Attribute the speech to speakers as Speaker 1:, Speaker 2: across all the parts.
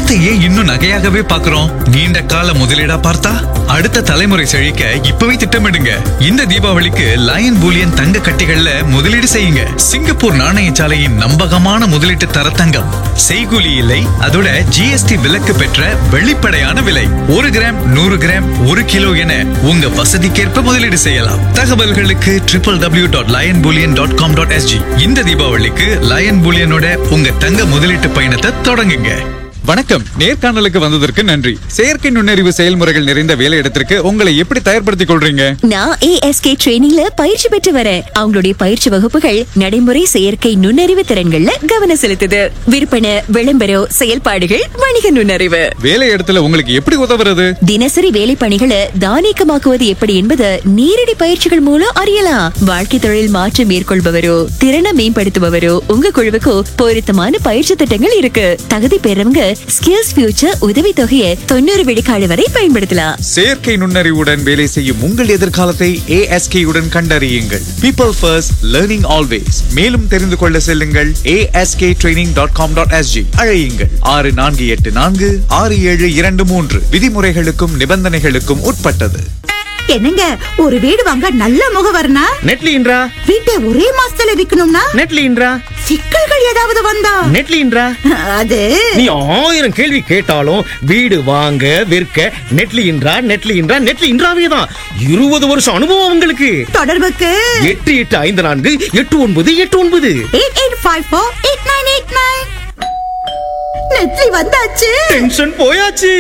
Speaker 1: பணத்தையே இன்னும் நகையாகவே பார்க்கிறோம் நீண்ட கால முதலீடா பார்த்தா அடுத்த தலைமுறை செழிக்க இப்பவே திட்டமிடுங்க இந்த தீபாவளிக்கு லயன் பூலியன் தங்க கட்டிகள்ல முதலீடு செய்யுங்க சிங்கப்பூர் நாணயசாலையின் நம்பகமான முதலீட்டு தரத்தங்கம் செய்கூலி இல்லை அதோட ஜிஎஸ்டி விலக்கு பெற்ற வெளிப்படையான விலை ஒரு கிராம் நூறு கிராம் ஒரு கிலோ என உங்க வசதிக்கேற்ப முதலீடு செய்யலாம் தகவல்களுக்கு triple W dot Lion Bullion dot com dot S G இந்த தீபாவளிக்கு லயன் பூலியனோட உங்க தங்க முதலீட்டு பயணத்தை தொடங்குங்க
Speaker 2: வணக்கம் நேர்காணலுக்கு வந்ததற்கு நன்றி செயற்கை நுண்ணறிவு செயல்முறைகள் நிறைந்த வேலையிடத்திற்கு உங்களை எப்படி தயார்படுத்திக் கொள்றீங்க
Speaker 3: நான் ஏஎஸ்கே ட்ரெயினிங்ல பயிற்சி பெற்று வரேன் அவங்களுடைய பயிற்சி வகுப்புகள் நடைமுறை செயற்கை நுண்ணறிவு திறன்கள்ல கவனம் செலுத்துது விற்பனை விளம்பரம் செயல்பாடுகள் வணிக நுண்ணறிவு
Speaker 2: வேலையிடத்துல உங்களுக்கு எப்படி உதவுறது
Speaker 3: தினசரி வேலை பணிகளை தானியக்கமாக்குவது எப்படி என்பது நேரடி பயிற்சிகள் மூலம் அறியலாம் வாழ்க்கை தொழில் மாற்றம் மேற்கொள்பவரோ திறனை மேம்படுத்துபவரோ உங்க குழுவுக்கு பொருத்தமான பயிற்சி திட்டங்கள் இருக்கு தகுதி பெறவங்க ஸ்கில்ஸ் ஃபியூச்சர் உதவி தொகையை தொண்ணூறு விழுக்காடு வரை பயன்படுத்தலாம்
Speaker 2: செயற்கை நுண்ணறிவுடன் வேலை செய்யும் உங்கள் எதிர்காலத்தை ASK உடன் கண்டறியுங்கள் பீப்பிள் ஃபர்ஸ்ட் லேர்னிங் ஆல்வேஸ் மேலும் தெரிந்து கொள்ள செல்லுங்கள் ASK training dot com dot S G அழையுங்கள் ஆறு நான்கு எட்டு நான்கு ஆறு ஏழு இரண்டு மூன்று விதிமுறைகளுக்கும் நிபந்தனைகளுக்கும் உட்பட்டது
Speaker 4: என்னங்க ஒரு வீடு வாங்க நல்ல முகவர்னா
Speaker 5: நெட்லின்றா
Speaker 4: வீட்டை ஒரே மாசத்துல விக்கணும்னா
Speaker 5: நெட்லின்றா
Speaker 4: சிக்கல்கள் ஏதாவது வந்தா
Speaker 5: நெட்லின்றா
Speaker 4: அது
Speaker 5: நீ ஆயிரம் கேள்வி கேட்டாலும் வீடு வாங்க விற்க நெட்லின்றா நெட்லின்றா நெட்லின்றாவே தான் இருபது வருஷம் அனுபவம் உங்களுக்கு
Speaker 4: தொடர்புக்கு
Speaker 5: எட்டு எட்டு ஐந்து நான்கு எட்டு ஒன்பது எட்டு ஒன்பது
Speaker 4: eight eight five four eight nine eight nine நெட்லி வந்தாச்சு
Speaker 5: டென்ஷன் போயாச்சு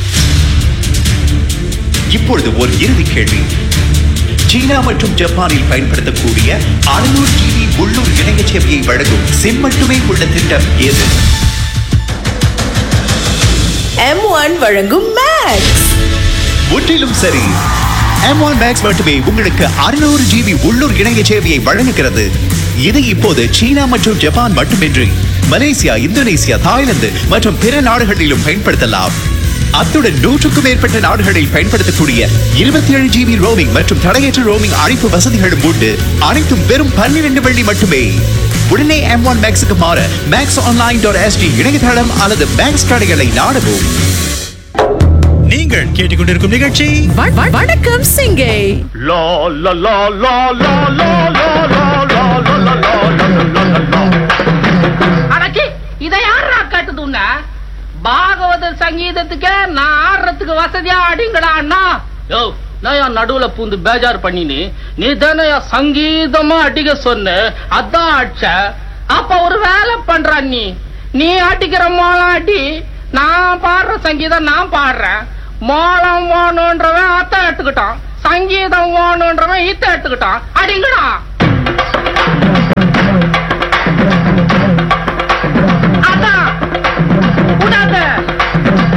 Speaker 6: இப்பொழுது ஒரு இறுதி கேள்வி சீனா மற்றும் ஜப்பானில் பயன்படுத்தக்கூடிய 600 ஜிபி உள்ளூர் இணைய சேவையை வழங்கும் சிம் மட்டுமே உள்ள திட்டம் எது
Speaker 7: எம் ஒன் வழங்கும் மேக்ஸ்
Speaker 6: முற்றிலும் சரி M1 Max மட்டுமே உங்களுக்கு 600 ஜிபி உள்ளூர் இணைய சேவையை வழங்குகிறது இது இப்போது சீனா மற்றும் ஜப்பான் மட்டுமின்றி மலேசியா இந்தோனேசியா தாய்லாந்து மற்றும் பிற நாடுகளிலும் பயன்படுத்தலாம் அத்துடன் நூற்றுக்கும் மேற்பட்ட நாடுகளில் பயன்படுத்தக்கூடிய இருபத்தி ஏழு ஜிபி ரோமிங் மற்றும் தடையற்ற ரோமிங் அழைப்பு வசதிகளும் உண்டு அனைத்தும் வெறும் பன்னிரண்டு வெள்ளி மட்டுமே உடனே எம் ஒன் மேக்ஸுக்கு மாற மேக்ஸ் ஆன்லைன் டாட் எஸ்டி இணையதளம் அல்லது மேக்ஸ் கடைகளை நாடவும் நீங்கள் கேட்டுக்கொண்டிருக்கும் நிகழ்ச்சி
Speaker 7: வணக்கம் சிங்கை
Speaker 8: அடக்கி இதை யாரா கட்டுது உன்ன பாகவத சங்கீதத்துக்கு நான் ஆடுறதுக்கு வசதியா அடிங்களா அண்ணா யோ நான் என் நடுவுல பூந்து பேஜார் பண்ணினு நீ தானே என் சங்கீதமா அடிக்க சொன்ன அதான் அடிச்ச அப்ப ஒரு வேலை பண்ற நீ நீ அடிக்கிற மோளம் அடி நான் பாடுற சங்கீதம் நான் பாடுறேன் மோளம் வேணுன்றவன் அத்தை எடுத்துக்கிட்டான் சங்கீதம் வேணுன்றவன் இத்த எடுத்துக்கிட்டான் அடிங்கடா